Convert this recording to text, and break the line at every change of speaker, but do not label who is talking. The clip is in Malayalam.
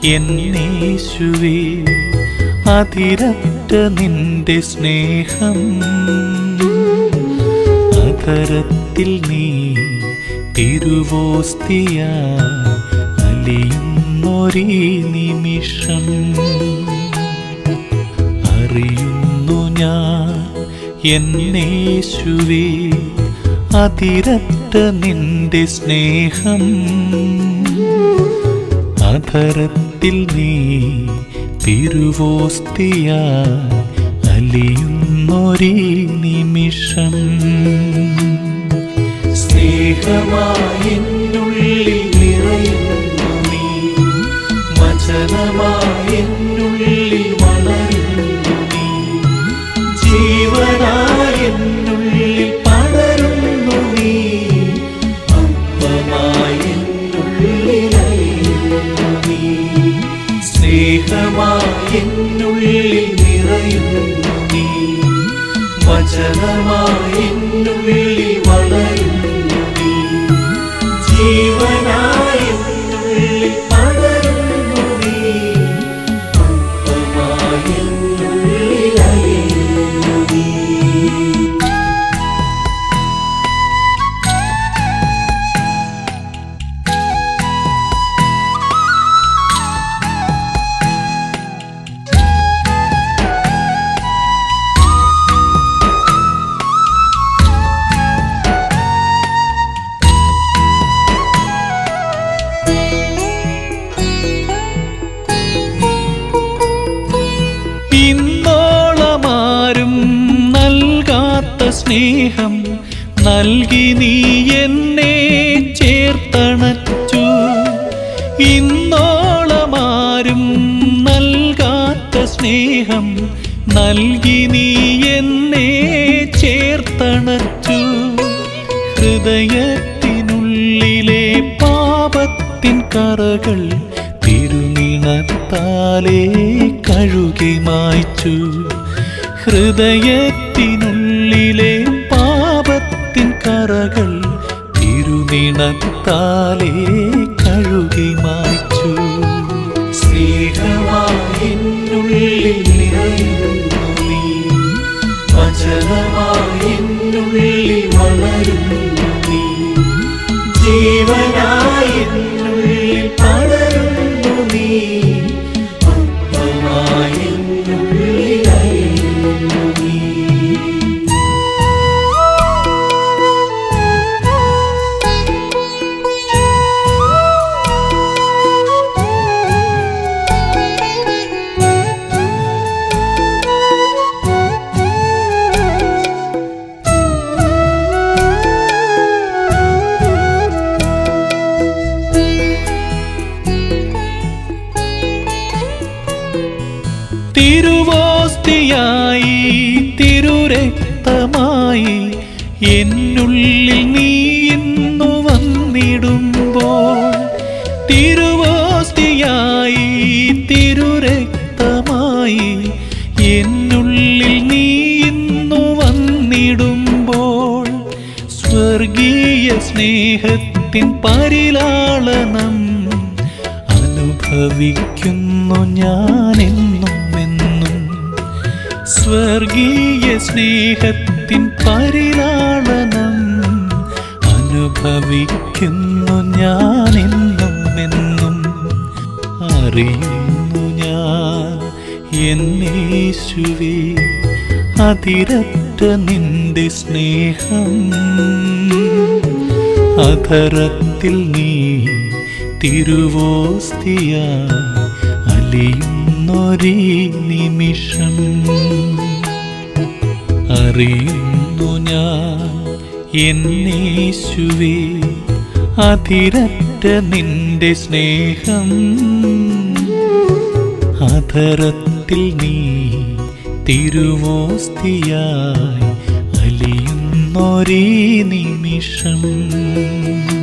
എന്നേശുവേ അതിരറ്റ നിന്റെ സ്നേഹം അധരത്തിൽ നീ തിരുവോസ്തിയ അലിയുന്നൊരീ നിമിഷം അറിയുന്നു ഞാൻ എന്നേശുവേ അതിരറ്റ നിന്റെ സ്നേഹം അധരത്തിൽ നീ തിരുവോസ്തിയ അലിയുന്നൊരീ നിമിഷം സ്നേഹമായെന്നുള്ളിൽ നിറയുന്നു നീ വചനമായെന്നുള്ളിൽ വളരുന്നു നീ ജീവനായെന്നുള്ളിൽ പടരുന്നു നീ അപ്പമായെന്നുള്ളിലയുന്നു നീ സ്നേഹമായെന്നുള്ളിൽ നിറയുന്നു നീ വചനമായെന്നുള്ളിൽ വളരുന്നു നീ ജീവനായെന്നുള്ളിൽ പടരുന്നു നീ അപ്പമായെന്നുള്ളിലയുന്നു നീ ഇന്നോളമാരും നൽകാത്ത സ്നേഹം നൽകി നീ എന്നെ ചേർത്തണച്ചു ഇന്നോളമാരും നൽകാത്ത സ്നേഹം നൽകി നീ എന്നെ ചേർത്തണച്ചു ഹൃദയത്തിനുള്ളിലെ പാപത്തിൻ കറകൾ തിരുനിണത്താലേ കഴുകി മായ്ച്ചു ഹൃദയത്തിനുള്ളിലെ പാപത്തിൻ കറകൾ തിരുനിണത്താലേ കഴുകി മായ്ച്ചു സ്നേഹമായെന്നുള്ളിൽ നിറയുന്നു നീ വചനമായെന്നുള്ളിൽ വളരുന്നു നീ ജീവനായെന്നുള്ളിൽ പടരുന്നു നീ അപ്പമായെന്നുള്ളിലയുന്നു നീ തിരുവോസ്തിയായി തിരുരക്തമായി എന്നുള്ളിൽ നീ ഇന്നു വന്നിടുമ്പോൾ തിരുവോസ്തിയായി തിരുരക്തമായി എന്നുള്ളിൽ നീ ഇന്നു വന്നിടുമ്പോൾ സ്വർഗീയ സ്നേഹത്തിൻ പരിലാളനം അനുഭവിക്കുന്നു ഞാനെന്നും എന്നും സ്വർഗീയ സ്നേഹത്തിൻ പരിലാളനം അനുഭവിക്കുന്നു ഞാനെന്നും എന്നും അറിയുന്നു ഞാൻ എന്നേശുവേ അതിരറ്റ നിന്റെ സ്നേഹം അധരത്തിൽ നീ തിരുവോസ്തിയ അലിയുന്നൊരീ നിമിഷം അറിയുന്നു ഞാൻ എന്നേശുവേ അതിരറ്റ നിന്റെ സ്നേഹം അധരത്തിൽ നീ തിരുവോസ്തിയായി അലിയുന്നൊരീ നിമിഷം